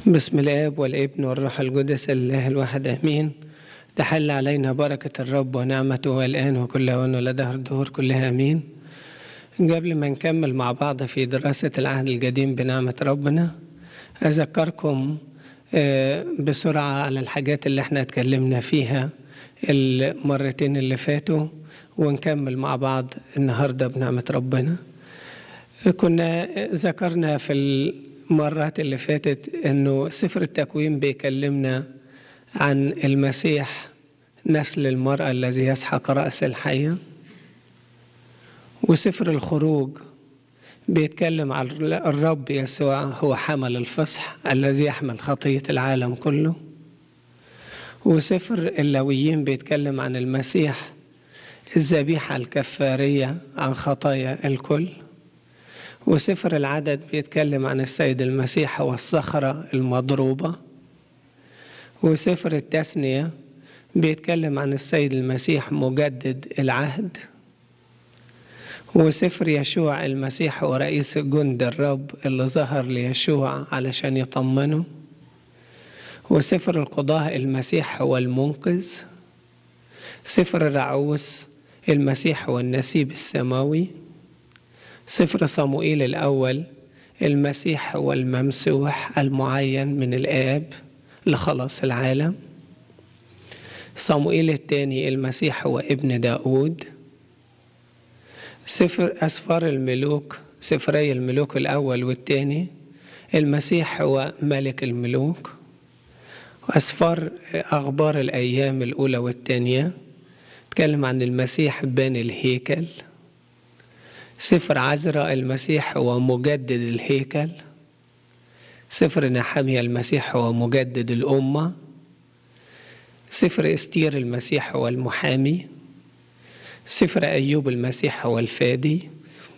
بسم الاب والابن والروح القدس الله الواحد امين تحل علينا بركه الرب ونعمته الان وكل اوان ولدهر الدهور كلها امين قبل ما نكمل مع بعض في دراسه العهد القديم بنعمه ربنا اذكركم آه، بسرعه على الحاجات اللي احنا اتكلمنا فيها المرتين اللي فاتوا ونكمل مع بعض النهارده بنعمه ربنا كنا ذكرنا في المرات اللي فاتت انه سفر التكوين بيكلمنا عن المسيح نسل المرأة الذي يسحق رأس الحية وسفر الخروج بيتكلم عن الرب يسوع هو حمل الفصح الذي يحمل خطية العالم كله وسفر اللاويين بيتكلم عن المسيح الذبيحة الكفارية عن خطايا الكل وسفر العدد بيتكلم عن السيد المسيح والصخرة المضروبة وسفر التثنية بيتكلم عن السيد المسيح مجدد العهد وسفر يشوع المسيح هو رئيس جند الرب اللي ظهر ليشوع علشان يطمنه وسفر القضاء المسيح هو المنقذ سفر الرعوس المسيح هو النسيب السماوي سفر صموئيل الأول المسيح هو الممسوح المعين من الآب لخلاص العالم صموئيل الثاني المسيح هو ابن داود سفر أسفار الملوك سفري الملوك الأول والثاني المسيح هو ملك الملوك وأسفار أخبار الأيام الأولى والثانية تكلم عن المسيح باني الهيكل سفر عزرا المسيح هو مجدد الهيكل سفر نحمية المسيح هو مجدد الأمة سفر استير المسيح هو المحامي سفر أيوب المسيح هو الفادي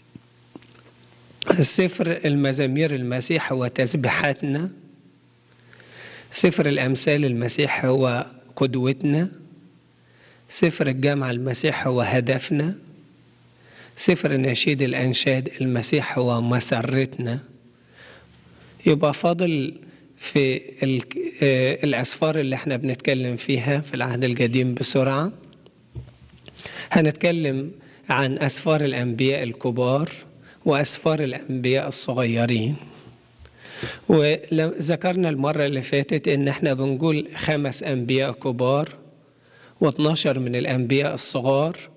سفر المزامير المسيح هو تسبيحاتنا سفر الأمثال المسيح هو قدوتنا سفر الجامعة المسيح هو هدفنا سفر نشيد الأنشاد المسيح هو مسرتنا يبقى فاضل في الأسفار اللي احنا بنتكلم فيها في العهد القديم بسرعة هنتكلم عن أسفار الأنبياء الكبار وأسفار الأنبياء الصغيرين وذكرنا المرة اللي فاتت إن احنا بنقول خمس أنبياء كبار و12 من الأنبياء الصغار